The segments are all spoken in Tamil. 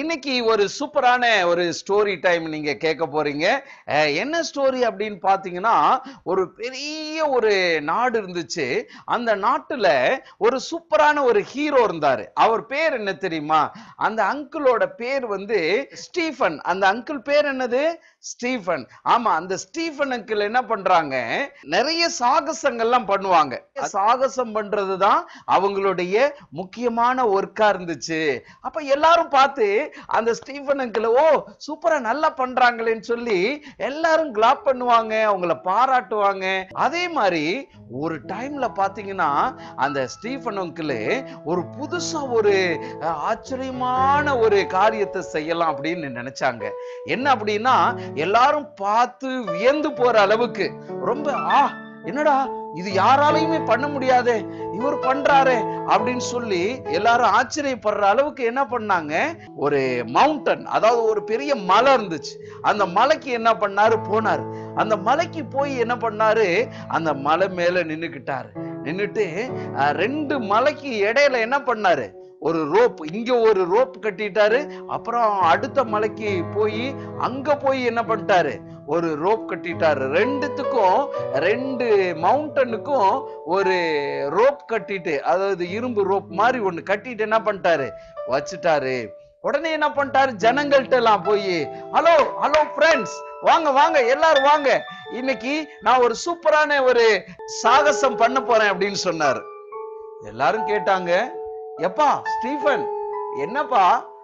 இன்னைக்கு ஒரு சூப்பரான ஒரு ஸ்டோரி டைம் நீங்க கேட்க போறீங்க அஹ், என்ன ஸ்டோரி அப்படின்னு பாத்தீங்கன்னா ஒரு பெரிய ஒரு நாடு இருந்துச்சு அந்த நாட்டுல ஒரு சூப்பரான ஒரு ஹீரோ இருந்தாரு அவர் பேர் என்ன தெரியுமா அந்த அங்கிளோட பேர் வந்து ஸ்டீஃபன் அந்த அங்கிள் பேர் என்னது ஸ்டீஃபன் ஆமா அந்த ஸ்டீஃபன் அங்கிள் என்ன பண்றாங்க நிறைய சாகசங்கள்லாம் பண்ணுவாங்க சாகசம் பண்றதுதான் அவங்களுடைய முக்கியமான ஒர்க்கா இருந்துச்சு அப்ப எல்லாரும் பார்த்து அந்த ஸ்டீஃபன் அங்கிள் ஓ சூப்பரா நல்லா பண்றாங்களேன்னு சொல்லி எல்லாரும் கிளாப் பண்ணுவாங்க அவங்கள பாராட்டுவாங்க அதே மாதிரி ஒரு டைம்ல பாத்தீங்கன்னா அந்த ஸ்டீஃபன் அங்கிள் ஒரு புதுசா ஒரு அஹ், ஆச்சரியமான ஒரு காரியத்தை செய்யலாம் அப்படின்னு நினைச்சாங்க என்ன அப்படின்னா எல்லாரும் பார்த்து வியந்து போற அளவுக்கு ரொம்ப ஆ என்னடா இது யாராலையுமே பண்ண முடியாதே இவர் பண்றாரே அப்படின்னு சொல்லி எல்லாரும் ஆச்சரியப்படுற அளவுக்கு என்ன பண்ணாங்க ஒரு மவுண்டன் அதாவது ஒரு பெரிய மலை இருந்துச்சு அந்த மலைக்கு என்ன பண்ணாரு போனாரு அந்த மலைக்கு போய் என்ன பண்ணாரு அந்த மலை மேல நின்னுக்கிட்டாரு நின்னுட்டு அஹ், ரெண்டு மலைக்கு இடையில என்ன பண்ணாரு ஒரு ரோப் இங்க ஒரு ரோப் கட்டிட்டாரு அப்புறம் அடுத்த மலைக்கு போய் அங்க போய் என்ன பண்ணிட்டாரு ஒரு ரோப் கட்டிட்டாரு ரெண்டுத்துக்கும் ரெண்டு மவுண்டனுக்கும் ஒரு ரோப் கட்டிட்டு அதாவது இரும்பு ரோப் மாதிரி ஒண்ணு கட்டிட்டு என்ன பண்ணிட்டாரு வச்சுட்டாரு உடனே என்ன பண்ணிட்டாரு ஜனங்கள்ட்ட எல்லாம் போய் ஹலோ ஹலோ ஃப்ரெண்ட்ஸ் வாங்க வாங்க எல்லாரும் வாங்க இன்னைக்கு நான் ஒரு சூப்பரான ஒரு சாகசம் பண்ண போறேன் அப்படின்னு சொன்னாரு எல்லாரும் கேட்டாங்க எப்பா ஸ்டீஃபன் என்னப்பா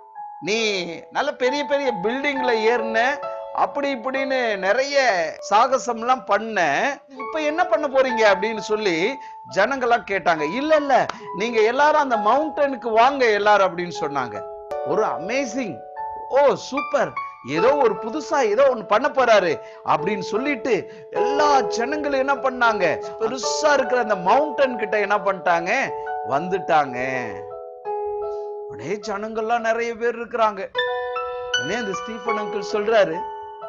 நீ நல்ல பெரிய பெரிய பில்டிங்ல ஏறின அப்படி இப்படின்னு நிறைய சாகசம்லாம் பண்ண இப்ப என்ன பண்ண போறீங்க அப்படின்னு சொல்லி ஜனங்கள்லாம் கேட்டாங்க இல்ல இல்ல நீங்க எல்லாரும் அந்த மவுண்டனுக்கு வாங்க எல்லாரும் அப்படின்னு சொன்னாங்க ஒரு அமேசிங் ஓ சூப்பர் ஏதோ ஒரு புதுசா ஏதோ ஒண்ணு பண்ண போறாரு அப்படின்னு சொல்லிட்டு எல்லா ஜனங்களும் என்ன பண்ணாங்க பெருசா இருக்கிற அந்த மவுண்டன் கிட்ட என்ன பண்ணிட்டாங்க வந்துட்டாங்க உடனே ஜனங்கள்லாம் நிறைய பேர் இருக்கிறாங்க உடனே அந்த ஸ்டீஃபன் அங்கிள் சொல்றாரு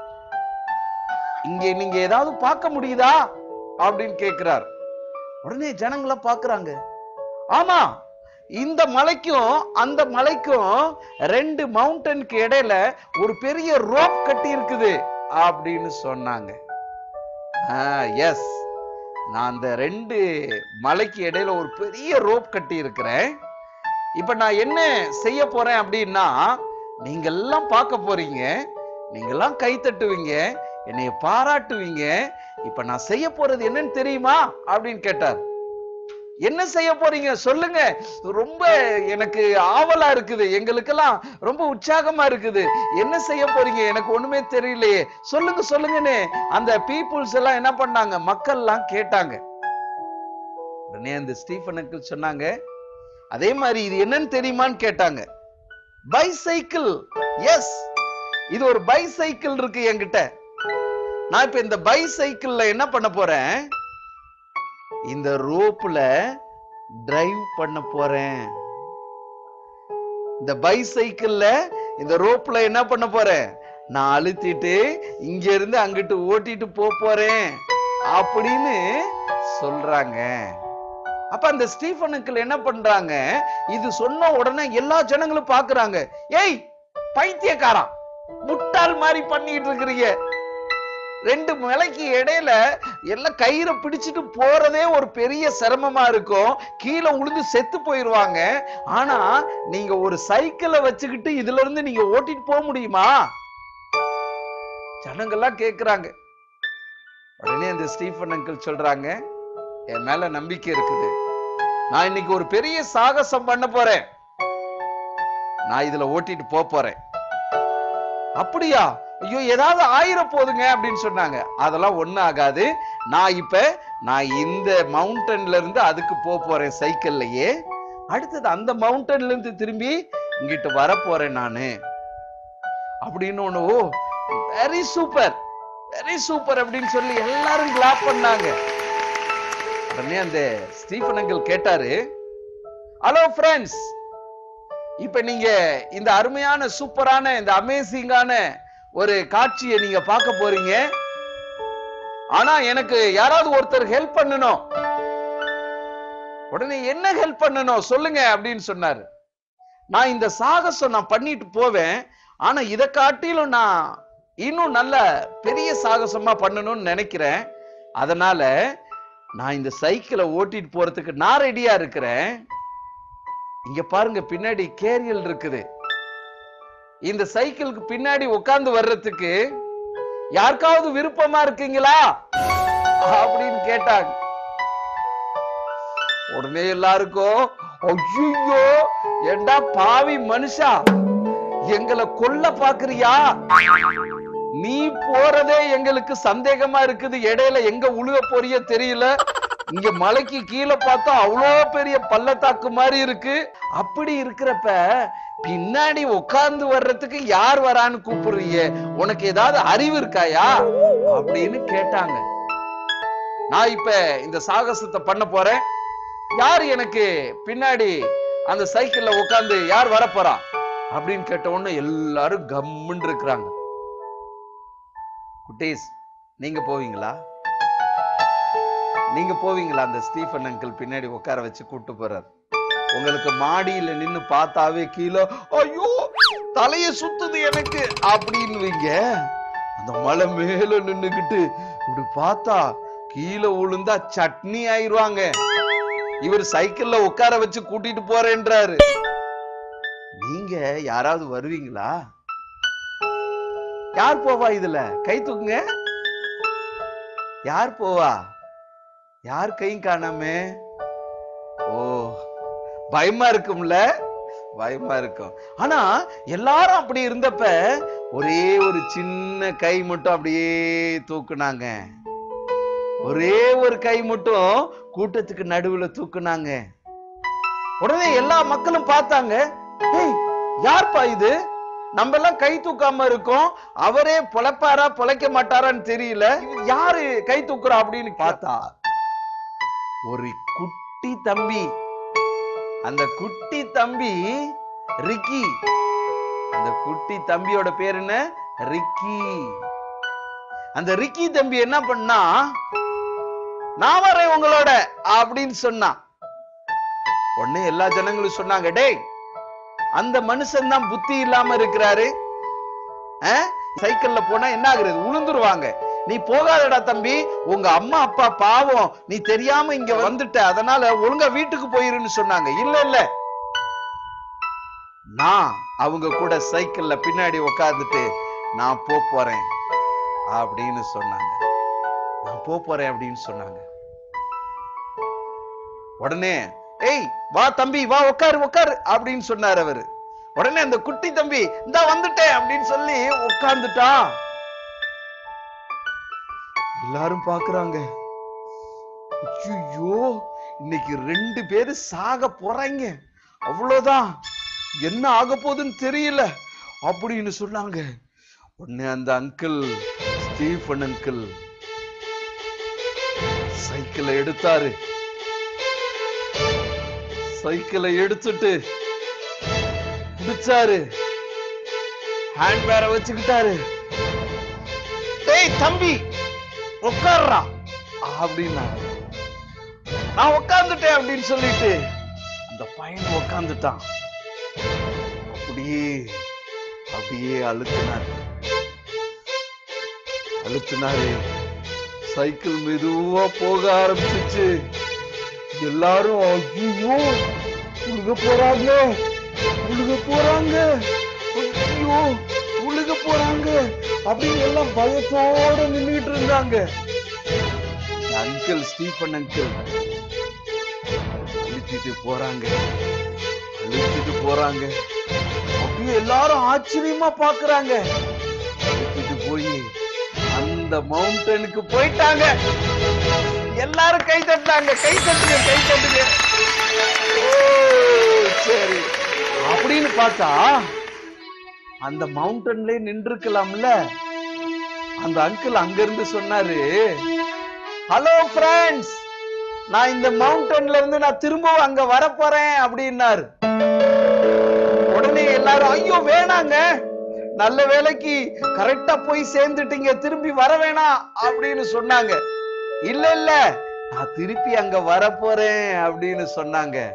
இங்க நீங்க ஏதாவது பார்க்க முடியுதா அப்படின்னு கேக்குறார் உடனே ஜனங்கள பாக்குறாங்க ஆமா இந்த மலைக்கும் அந்த மலைக்கும் ரெண்டு மவுண்டனுக்கு இடையில ஒரு பெரிய ரோப் கட்டி இருக்குது அப்படின்னு சொன்னாங்க எஸ் நான் அந்த ரெண்டு மலைக்கு இடையில ஒரு பெரிய ரோப் கட்டி இருக்கிறேன் இப்ப நான் என்ன செய்ய போறேன் அப்படின்னா நீங்க எல்லாம் பார்க்க போறீங்க நீங்க எல்லாம் கை தட்டுவீங்க என்னைய பாராட்டுவீங்க இப்ப நான் செய்ய போறது என்னன்னு தெரியுமா அப்படின்னு கேட்டார் என்ன செய்ய போறீங்க சொல்லுங்க ரொம்ப எனக்கு ஆவலா இருக்குது எங்களுக்கெல்லாம் ரொம்ப உற்சாகமா இருக்குது என்ன செய்ய போறீங்க எனக்கு ஒண்ணுமே தெரியலையே சொல்லுங்க சொல்லுங்கன்னு அந்த பீப்புள்ஸ் எல்லாம் என்ன பண்ணாங்க மக்கள் எல்லாம் கேட்டாங்க உடனே அந்த ஸ்டீஃபன் அங்கிள் சொன்னாங்க அதே மாதிரி இது என்னன்னு தெரியுமான்னு கேட்டாங்க பைசைக்கிள் எஸ் இது ஒரு பைசைக்கிள் இருக்கு என்கிட்ட நான் இப்ப இந்த பைசைக்கிள்ல என்ன பண்ண போறேன் இந்த ரோப்ல டிரைவ் பண்ண போறேன் இந்த பைசைக்கிள்ல இந்த ரோப்ல என்ன பண்ண போறேன் நான் அழுத்திட்டு இங்க இருந்து அங்கிட்டு ஓட்டிட்டு போக போறேன் அப்படின்னு சொல்றாங்க அப்ப அந்த ஸ்டீஃபன் அங்கிள் என்ன பண்றாங்க இது சொன்ன உடனே எல்லா ஜனங்களும் பாக்குறாங்க ஏய் பைத்தியக்காரா முட்டாள் மாதிரி பண்ணிட்டு இருக்கிறீங்க ரெண்டு மலைக்கு இடையில எல்லாம் கயிறை பிடிச்சிட்டு போறதே ஒரு பெரிய சிரமமா இருக்கும் கீழே உளுந்து செத்து போயிருவாங்க ஆனா நீங்க ஒரு சைக்கிளை வச்சுக்கிட்டு இதுல இருந்து நீங்க ஓட்டிட்டு போக முடியுமா ஜனங்கள்லாம் கேக்குறாங்க உடனே அந்த ஸ்டீஃபன் அங்கிள் சொல்றாங்க என் மேல நம்பிக்கை இருக்குது நான் இன்னைக்கு ஒரு பெரிய சாகசம் பண்ண போறேன் நான் இதுல ஓட்டிட்டு போக போறேன் அப்படியா ஐயோ ஏதாவது ஆயிர போதுங்க அப்படின்னு சொன்னாங்க அதெல்லாம் ஒண்ணும் ஆகாது நான் இப்ப நான் இந்த மவுண்டன்ல இருந்து அதுக்கு போக போறேன் சைக்கிள்லயே அடுத்தது அந்த மவுண்டன்ல இருந்து திரும்பி இங்கிட்டு வர போறேன் நானு அப்படின்னு ஒண்ணு oh very super very super அப்படின்னு சொல்லி எல்லாரும் கிளாப் பண்ணாங்க உடனே அந்த ஸ்டீஃபன் அங்கிள் கேட்டாரு ஹலோ ஃப்ரெண்ட்ஸ் இப்ப நீங்க இந்த அருமையான சூப்பரான இந்த அமேசிங்கான ஒரு காட்சியை நீங்க பார்க்க போறீங்க ஆனா எனக்கு யாராவது ஒருத்தர் ஹெல்ப் பண்ணணும் உடனே என்ன ஹெல்ப் பண்ணணும் சொல்லுங்க அப்படின்னு சொன்னாரு நான் இந்த சாகசம் நான் பண்ணிட்டு போவேன் ஆனா இதை காட்டிலும் நான் இன்னும் நல்ல பெரிய சாகசமா பண்ணணும்னு நினைக்கிறேன் அதனால நான் இந்த சைக்கிளை ஓட்டிட்டு போறதுக்கு நான் ரெடியா இருக்கிறேன் இங்க பாருங்க பின்னாடி கேரியல் இருக்குது இந்த சைக்கிளுக்கு பின்னாடி உட்கார்ந்து வர்றதுக்கு யாருக்காவது விருப்பமா இருக்கீங்களா அப்படின்னு கேட்டாங்க உடனே எல்லாருக்கும் ஐயோ ஏண்டா பாவி மனுஷா எங்களை கொல்ல பாக்குறியா நீ போறதே எங்களுக்கு சந்தேகமா இருக்குது இடையில எங்க உழுக போறிய தெரியல இங்க மலைக்கு கீழே பார்த்தா அவ்வளோ பெரிய பள்ளத்தாக்கு மாதிரி இருக்கு அப்படி இருக்கிறப்ப பின்னாடி உட்கார்ந்து வர்றதுக்கு யார் வரான்னு கூப்பிடுறீங்க உனக்கு ஏதாவது அறிவு இருக்காயா அப்படின்னு கேட்டாங்க நான் இப்ப இந்த சாகசத்தை பண்ண போறேன் யார் எனக்கு பின்னாடி அந்த சைக்கிள்ல உட்கார்ந்து யார் வரப்போறா அப்படின்னு கேட்ட உடனே எல்லாரும் கம்முன்னு இருக்கிறாங்க குட்டீஸ் நீங்க போவீங்களா நீங்க போவீங்களா அந்த ஸ்டீஃபன் அங்கிள் பின்னாடி உட்கார வச்சு கூட்டு போறார் உங்களுக்கு மாடியில நின்னு பார்த்தாவே கீழே ஐயோ தலைய சுத்துது எனக்கு அப்படின்னுவீங்க அந்த மலை மேல நின்னுகிட்டு இப்படி பார்த்தா கீழே விழுந்தா சட்னி ஆயிருவாங்க இவர் சைக்கிள்ல உட்கார வச்சு கூட்டிட்டு போறேன்றாரு நீங்க யாராவது வருவீங்களா யார் போவா இதுல கை தூக்குங்க யார் போவா யார் கையும் காணாமே ஓ பயமா இருக்கும்ல பயமா இருக்கும் ஆனா எல்லாரும் அப்படி இருந்தப்ப ஒரே ஒரு சின்ன கை மட்டும் அப்படியே தூக்குனாங்க ஒரே ஒரு கை மட்டும் கூட்டத்துக்கு நடுவுல தூக்குனாங்க உடனே எல்லா மக்களும் பார்த்தாங்க "ஏய், யார்ப்பா இது நம்ம எல்லாம் கை தூக்காம இருக்கோம் அவரே பொழைப்பாரா பொழைக்க மாட்டாரான்னு தெரியல இது யாரு கை தூக்குறா அப்படின்னு பார்த்தா ஒரு குட்டி தம்பி அந்த குட்டி தம்பி ரிக்கி அந்த குட்டி தம்பியோட பேர் என்ன ரிக்கி அந்த ரிக்கி தம்பி என்ன பண்ணா நான் வரேன் உங்களோட அப்படின்னு சொன்னான் உடனே எல்லா ஜனங்களும் சொன்னாங்க டேய் அந்த மனுஷன் தான் புத்தி இல்லாம இருக்கிறாரு ஆ? சைக்கிள்ல போனா என்ன ஆகுறது உளுந்துருவாங்க நீ போகாதடா தம்பி உங்க அம்மா அப்பா பாவம் நீ தெரியாம இங்க வந்துட்ட அதனால ஒழுங்கா வீட்டுக்கு போயிருன்னு சொன்னாங்க இல்ல இல்ல நான் அவங்க கூட சைக்கிள்ல பின்னாடி உட்கார்ந்துட்டு நான் போ போறேன் அப்படின்னு சொன்னாங்க நான் போ போறேன் அப்படின்னு சொன்னாங்க உடனே ஏய் வா தம்பி வா உட்காரு உட்காரு அப்படின்னு சொன்னார் அவரு உடனே அந்த குட்டி தம்பி இந்தா வந்துட்டேன் அப்படின்னு சொல்லி உட்கார்ந்துட்டான் எல்லாரும் பாக்குறாங்க ஐயோ இன்னைக்கு ரெண்டு பேரு சாக போறாங்க அவ்வளவுதான் என்ன ஆக போகுதுன்னு தெரியல அப்படின்னு சொன்னாங்க உடனே அந்த அங்கிள் ஸ்டீஃபன் அங்கிள் சைக்கிளை எடுத்தாரு சைக்கிளை எடுத்துட்டு பிடிச்சாரு ஹேண்ட் பேர வச்சுக்கிட்டாரு டேய் தம்பி உட்கார்றா அப்படின்னா நான் உட்கார்ந்துட்டேன் அப்படின்னு சொல்லிட்டு அந்த பையன் உட்கார்ந்துட்டான் அப்படியே அப்படியே அழுத்தினார் அழுத்தினாரு சைக்கிள் மெதுவா போக ஆரம்பிச்சிச்சு எல்லாரும் ஐயோ உழுக போறாங்க உழுக போறாங்க ஐயோ உழுக போறாங்க அப்படின்னு எல்லாம் பயத்தோட நின்னுட்டு இருந்தாங்க அங்கிள் ஸ்டீஃபன் அங்கிள் அழுத்திட்டு போறாங்க அழுத்திட்டு போறாங்க அப்படியே எல்லாரும் ஆச்சரியமா பாக்குறாங்க அழுத்திட்டு போய் அந்த மவுண்டனுக்கு போயிட்டாங்க எல்லாரும் கை தட்டினாங்க கை தட்டுங்க கை தட்டுங்க ஓ, சரி அப்படின்னு பார்த்தா அந்த மவுண்டன்ல நின்றுக்கலாம்ல அந்த அங்கிள் அங்க இருந்து சொன்னாரு ஹலோ ஃப்ரெண்ட்ஸ் நான் இந்த மவுண்டன்ல இருந்து நான் திரும்பவும் அங்க வரப்போறேன் அப்படின்னாரு உடனே எல்லாரும் ஐயோ வேணாங்க நல்ல வேலைக்கு கரெக்டா போய் சேர்ந்துட்டீங்க திரும்பி வர வேணாம் அப்படின்னு சொன்னாங்க இல்ல இல்ல நான் திருப்பி அங்க வரப்போறேன் அப்படின்னு சொன்னாங்க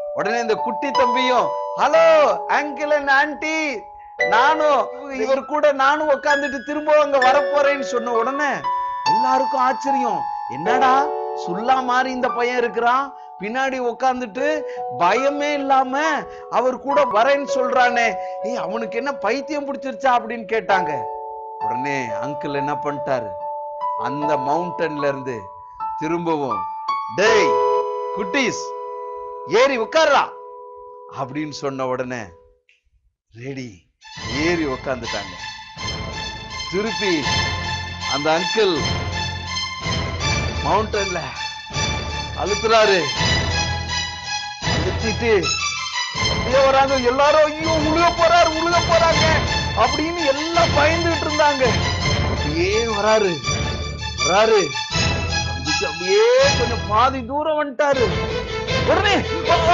உடனே இந்த குட்டி தம்பியும் ஹலோ அங்கிள் அண்ட் ஆன்டி நானும் இவர் கூட நானும் உட்காந்துட்டு திரும்ப அங்க வரப்போறேன்னு சொன்ன உடனே எல்லாருக்கும் ஆச்சரியம் என்னடா சுல்லா மாதிரி இந்த பையன் இருக்கிறான் பின்னாடி உட்காந்துட்டு பயமே இல்லாம அவர் கூட வரேன்னு சொல்றானே ஏய் அவனுக்கு என்ன பைத்தியம் பிடிச்சிருச்சா அப்படின்னு கேட்டாங்க உடனே அங்கிள் என்ன பண்ணிட்டாரு அந்த மவுண்டன்ல இருந்து திரும்பவும் டேய் குட்டீஸ் ஏறி உட்கார்றா அப்படின்னு சொன்ன உடனே ரெடி ஏறி உட்காந்துட்டாங்க திருப்பி அந்த அங்கிள் மவுண்டன்ல அழுத்துறாரு அழுத்திட்டு அப்படியே வராங்க எல்லாரும் ஐயோ உழுக போறாரு உழுக போறாங்க அப்படின்னு எல்லாம் பயந்துகிட்டு இருந்தாங்க அப்படியே வராரு வராரு வந்துட்டு அப்படியே கொஞ்சம் பாதி தூரம் வந்துட்டாரு உடனே ஓ, ஓ.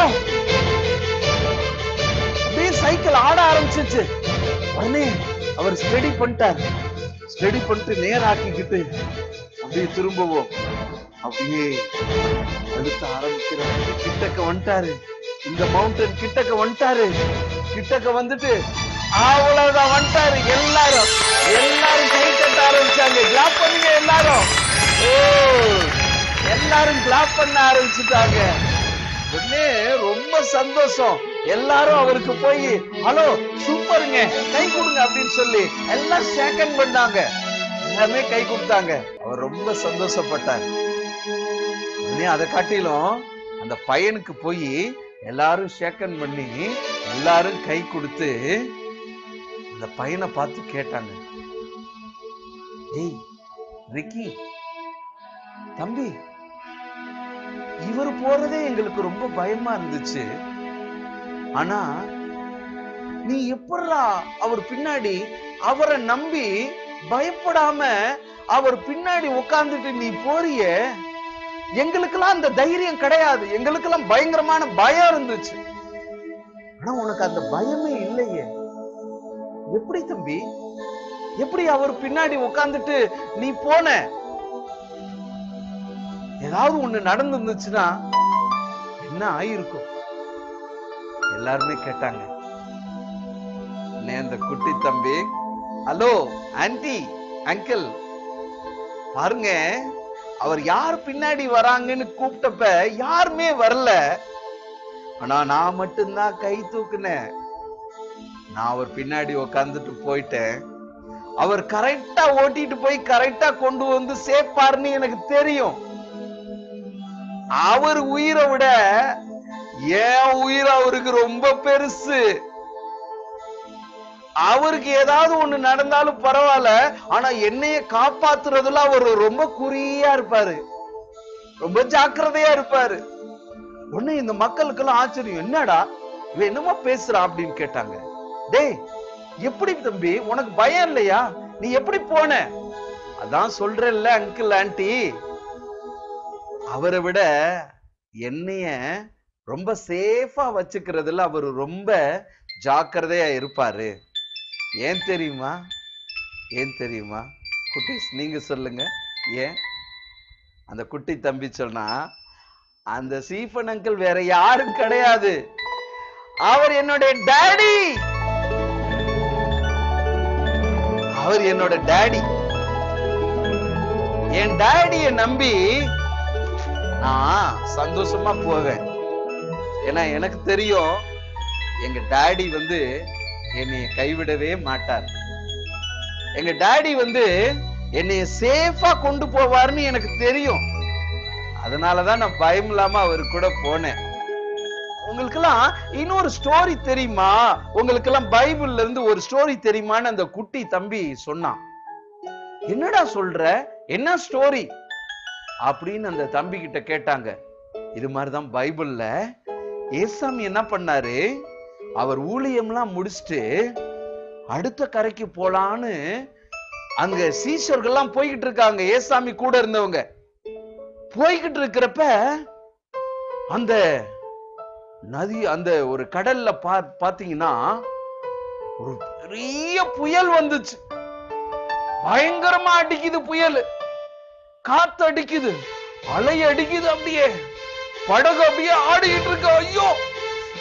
அப்படியே சைக்கிள் ஆட ஆரம்பிச்சிச்சு உடனே அவர் ஸ்டடி பண்ணிட்டார் ஸ்டடி பண்ணிட்டு நேராக்கிக்கிட்டு அப்படியே திரும்பவும் அப்படியே அழுத்த ஆரம்பிக்கிறார் கிட்டக்க வந்துட்டாரு இந்த மவுண்டன் கிட்டக்க வந்துட்டாரு கிட்டக்க வந்துட்டு அவ்வளவுதான் வந்துட்டாரு எல்லாரும் எல்லாரும் கை தட்ட ஆரம்பிச்சாங்க கிளாப் பண்ணுங்க எல்லாரும் ஓ எல்லாரும் கிளாப் பண்ண ஆரம்பிச்சுட்டாங்க உடனே ரொம்ப சந்தோஷம் எல்லாரும் அவருக்கு போய் ஹலோ சூப்பருங்க கை கொடுங்க அப்படின்னு சொல்லி எல்லாம் சேக்கன் பண்ணாங்க எல்லாமே கை கொடுத்தாங்க அவர் ரொம்ப சந்தோஷப்பட்டார் உடனே அதை காட்டிலும் அந்த பையனுக்கு போய் எல்லாரும் ஷேக்கன் பண்ணி எல்லாரும் கை கொடுத்து அந்த பையனை பார்த்து கேட்டாங்க ஏய் ரிக்கி தம்பி இவர் போறதே எங்களுக்கு ரொம்ப பயமா இருந்துச்சு ஆனா நீ எப்படா அவர் பின்னாடி அவரை நம்பி பயப்படாம அவர் பின்னாடி உட்கார்ந்துட்டு நீ போறியே எங்களுக்கெல்லாம் அந்த தைரியம் கிடையாது எங்களுக்கெல்லாம் பயங்கரமான பயம் இருந்துச்சு ஆனா உனக்கு அந்த பயமே இல்லையே எப்படி தம்பி எப்படி அவர் பின்னாடி உட்கார்ந்துட்டு நீ போன ஏதாவது ஒண்ணு நடந்துருந்துச்சுன்னா என்ன ஆயிருக்கும் எல்லாருமே கேட்டாங்க உடனே அந்த குட்டி தம்பி ஹலோ ஆன்டி அங்கிள் பாருங்க அவர் யார் பின்னாடி வராங்கன்னு கூப்பிட்டப்ப யாருமே வரல ஆனா நான் மட்டும்தான் கை தூக்குனேன் நான் அவர் பின்னாடி உக்காந்துட்டு போயிட்டேன் அவர் கரெக்டா ஓட்டிட்டு போய் கரெக்டா கொண்டு வந்து சேர்ப்பாருன்னு எனக்கு தெரியும் அவர் உயிரை விட என் உயிர் அவருக்கு ரொம்ப பெருசு அவருக்கு ஏதாவது ஒண்ணு நடந்தாலும் பரவாயில்ல ஆனா என்னைய காப்பாத்துறதுல அவர் ரொம்ப குறியா இருப்பாரு ரொம்ப ஜாக்கிரதையா இருப்பாரு உடனே இந்த மக்களுக்கெல்லாம் ஆச்சரியம் என்னடா இவன் என்னமோ பேசுறா அப்படின்னு கேட்டாங்க டேய் எப்படி தம்பி உனக்கு பயம் இல்லையா நீ எப்படி போன அதான் சொல்றேன்ல அங்கிள் ஆன்ட்டி அவரை விட என்னைய ரொம்ப சேஃபா வச்சுக்கிறதுல அவர் ரொம்ப ஜாக்கிரதையா இருப்பாரு ஏன் தெரியுமா ஏன் தெரியுமா குட்டீஸ் நீங்க சொல்லுங்க ஏன் அந்த குட்டி தம்பி சொன்னா அந்த சீஃபன் அங்கிள் வேற யாரும் கிடையாது அவர் என்னுடைய டாடி அவர் என்னோட டாடி என் டாடிய நம்பி நான் சந்தோஷமா போவேன் ஏன்னா எனக்கு தெரியும் எங்க டாடி வந்து என்னைய கைவிடவே மாட்டார் எங்க டாடி வந்து என்னைய சேஃபா கொண்டு போவாருன்னு எனக்கு தெரியும் அதனாலதான் நான் பயம் இல்லாம அவர் கூட போனேன் உங்களுக்கெல்லாம் இன்னொரு ஸ்டோரி தெரியுமா உங்களுக்கெல்லாம் பைபிள்ல இருந்து ஒரு ஸ்டோரி தெரியுமான்னு அந்த குட்டி தம்பி சொன்னான் என்னடா சொல்ற என்ன ஸ்டோரி அப்படின்னு அந்த தம்பி கிட்ட கேட்டாங்க இது மாதிரிதான் பைபிள்ல ஏசாமி என்ன பண்ணாரு அவர் ஊழியம்லாம் முடிச்சுட்டு அடுத்த கரைக்கு போலான்னு அங்க சீஷர்கள்லாம் போய்கிட்டு இருக்காங்க ஏசாமி கூட இருந்தவங்க போய்கிட்டு இருக்கிறப்ப அந்த நதி அந்த ஒரு கடல்ல பா பாத்தீங்கன்னா ஒரு பெரிய புயல் வந்துச்சு பயங்கரமா அடிக்குது புயல் காத்து அடிக்குது அலை அடிக்குது அப்படியே படகு அப்படியே ஆடிக்கிட்டு இருக்கு ஐயோ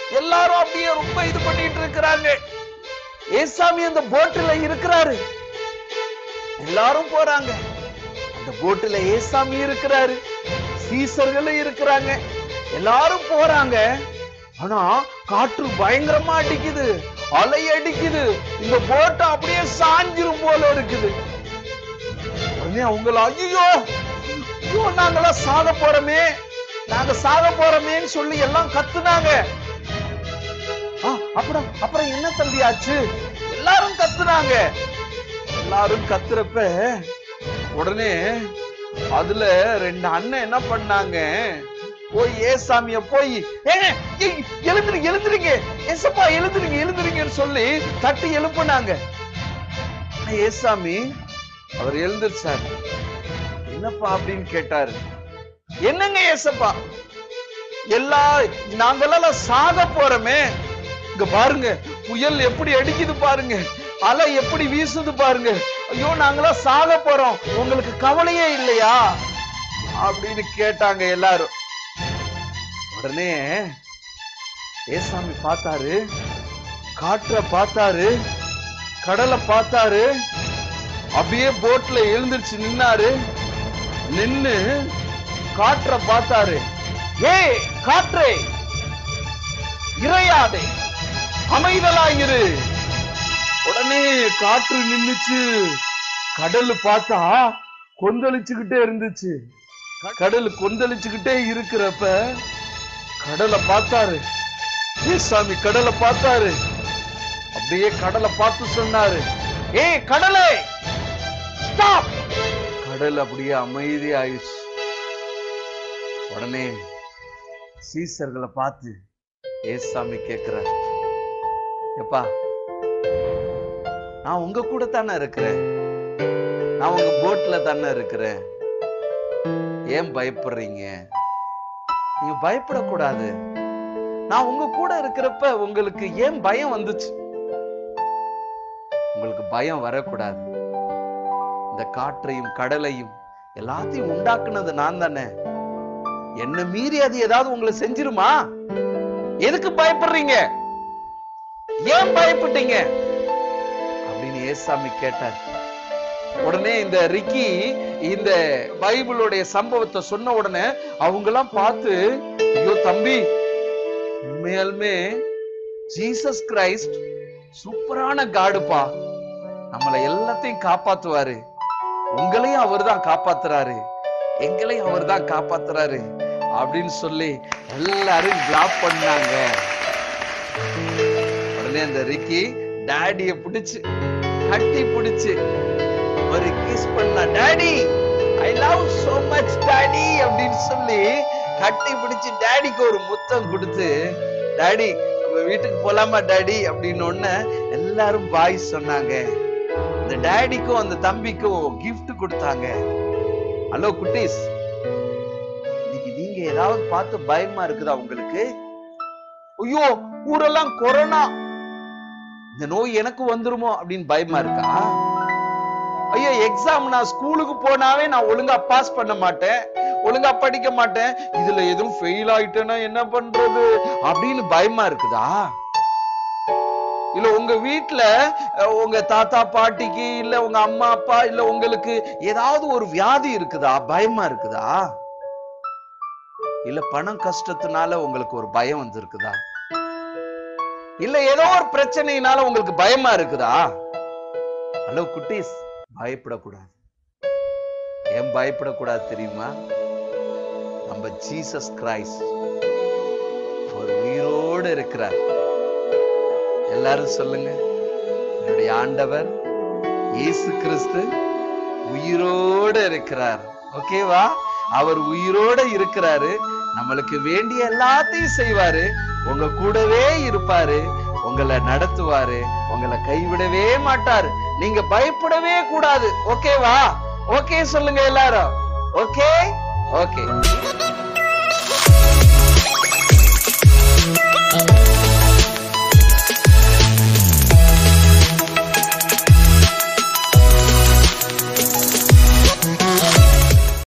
எல்லாரும் அப்படியே ரொம்ப இது பண்ணிட்டு இருக்கிறாங்க ஏசாமி அந்த போட்டுல இருக்கிறாரு எல்லாரும் போறாங்க அந்த போட்டுல ஏசாமி இருக்கிறாரு சீசர்களும் இருக்கிறாங்க எல்லாரும் போறாங்க ஆனா காற்று பயங்கரமா அடிக்குது அலை அடிக்குது இந்த போட்டு அப்படியே சாஞ்சிரும் போல இருக்குது உடனே அவங்கள ஐயோ ஐயோ நாங்களாம் சாக போறோமே நாங்க சாக போறோமேன்னு சொல்லி எல்லாம் கத்துனாங்க ஆ, அப்புறம் அப்புறம் என்ன தம்பி ஆச்சு எல்லாரும் கத்துனாங்க எல்லாரும் கத்துறப்ப உடனே அதுல ரெண்டு அண்ணன் என்ன பண்ணாங்க போய் ஏசாமிய போய் "ஏங்க, ஏய், எழுந்துருங்க எழுந்துருங்க ஏசப்பா எழுந்துருங்க எழுந்துருங்கன்னு சொல்லி தட்டி எழுப்புனாங்க ஆனா ஏசாமி அவர் எழுந்திருச்சார் என்னப்பா அப்படின்னு கேட்டாரு என்னங்க ஏசப்பா எல்லா நாங்கெல்லாம் சாக போறோமே இங்க பாருங்க புயல் எப்படி அடிக்குது பாருங்க அலை எப்படி வீசுது பாருங்க ஐயோ நாங்களாம் சாக போறோம் உங்களுக்கு கவலையே இல்லையா அப்படின்னு கேட்டாங்க எல்லாரும் உடனே ஏசாமி பார்த்தாரு காற்ற பார்த்தாரு கடலை பார்த்தாரு அப்படியே போட்ல எழுந்திருச்சு நின்னாரு நின்னு காற்ற பார்த்தாரு ஏய் காற்றே இறையாதே அமைதலாயிரு உடனே காற்று நின்னுச்சு கடல் பார்த்தா கொந்தளிச்சுக்கிட்டே இருந்துச்சு கடல் கொந்தளிச்சுக்கிட்டே இருக்கிறப்ப கடலை பார்த்தாரு ஏசாமி கடலை பார்த்தாரு அப்படியே கடலை பார்த்து சொன்னாரு ஏய் கடலே ஸ்டாப் கடல் அப்படியே அமைதி ஆயிடுச்சு உடனே சீசர்களை பார்த்து ஏசாமி கேக்குறார் எப்பா நான் உங்க கூட தானே இருக்கிறேன் நான் உங்க போட்ல தானே இருக்கிறேன் ஏன் பயப்படுறீங்க நீங்க பயப்படக்கூடாது நான் உங்க கூட இருக்கிறப்ப உங்களுக்கு ஏன் பயம் வந்துச்சு உங்களுக்கு பயம் வரக்கூடாது இந்த காற்றையும் கடலையும் எல்லாத்தையும் உண்டாக்குனது நான் தானே என்ன மீறி அது ஏதாவது உங்களை செஞ்சிருமா எதுக்கு பயப்படுறீங்க ஏன் பயப்பட்டீங்க அப்படின்னு ஏசாமி கேட்டார் உடனே இந்த ரிக்கி இந்த பைபிளுடைய சம்பவத்தை சொன்ன உடனே அவங்க எல்லாம் பார்த்து ஐயோ தம்பி உண்மையாலுமே ஜீசஸ் கிரைஸ்ட் சூப்பரான காடுப்பா நம்மளை எல்லாத்தையும் காப்பாத்துவாரு உங்களையும் அவர் தான் காப்பாத்துறாரு எங்களையும் அவர் தான் காப்பாத்துறாரு அப்படின்னு சொல்லி எல்லாரும் கிளாப் பண்ணாங்க உடனே அந்த ரிக்கி டாடிய பிடிச்சு கட்டி பிடிச்சு ஒரு கிஸ் பண்ணா daddy I love so much daddy அப்படின்னு சொல்லி கட்டி பிடிச்சு டாடிக்கு ஒரு முத்தம் கொடுத்து டாடி நம்ம வீட்டுக்கு போலாமா டாடி அப்படின்னு ஒண்ணு எல்லாரும் பாய் சொன்னாங்க இந்த டாடிக்கும் அந்த தம்பிக்கும் gift கொடுத்தாங்க ஹலோ குட்டீஸ் இன்னைக்கு நீங்க ஏதாவது பார்த்து பயமா இருக்குதா உங்களுக்கு ஐயோ ஊரெல்லாம் கொரோனா இந்த நோய் எனக்கு வந்துருமோ அப்படின்னு பயமா இருக்கா ஐயோ எக்ஸாம் நான் ஸ்கூலுக்கு போனாவே நான் ஒழுங்கா பாஸ் பண்ண மாட்டேன் ஒழுங்கா படிக்க மாட்டேன் இதுல எதுவும் ஃபெயில் ஆயிட்டேன்னா என்ன பண்றது அப்படின்னு பயமா இருக்குதா இல்ல உங்க வீட்ல அஹ், உங்க தாத்தா பாட்டிக்கு இல்ல உங்க அம்மா அப்பா இல்ல உங்களுக்கு ஏதாவது ஒரு வியாதி இருக்குதா பயமா இருக்குதா இல்ல பணம் கஷ்டத்தினால உங்களுக்கு ஒரு பயம் வந்திருக்குதா இல்ல ஏதோ ஒரு பிரச்சனையினால உங்களுக்கு பயமா இருக்குதா ஹலோ குட்டீஸ் பயப்படக்கூடாது ஏன் பயப்படக்கூடாது தெரியுமா நம்ம ஜீசஸ் கிரைஸ்ட் ஒரு உயிரோடு இருக்கிறார் எல்லாரும் சொல்லுங்க என்னுடைய ஆண்டவர் இயேசு கிறிஸ்து உயிரோடு இருக்கிறார் ஓகேவா அவர் உயிரோட இருக்கிறாரு நம்மளுக்கு வேண்டிய எல்லாத்தையும் செய்வாரு உங்க கூடவே இருப்பாரு உங்களை நடத்துவாரு உங்களை கைவிடவே மாட்டாரு நீங்க பயப்படவே கூடாது ஓகேவா ஓகே சொல்லுங்க எல்லாரும் ஓகே ஓகே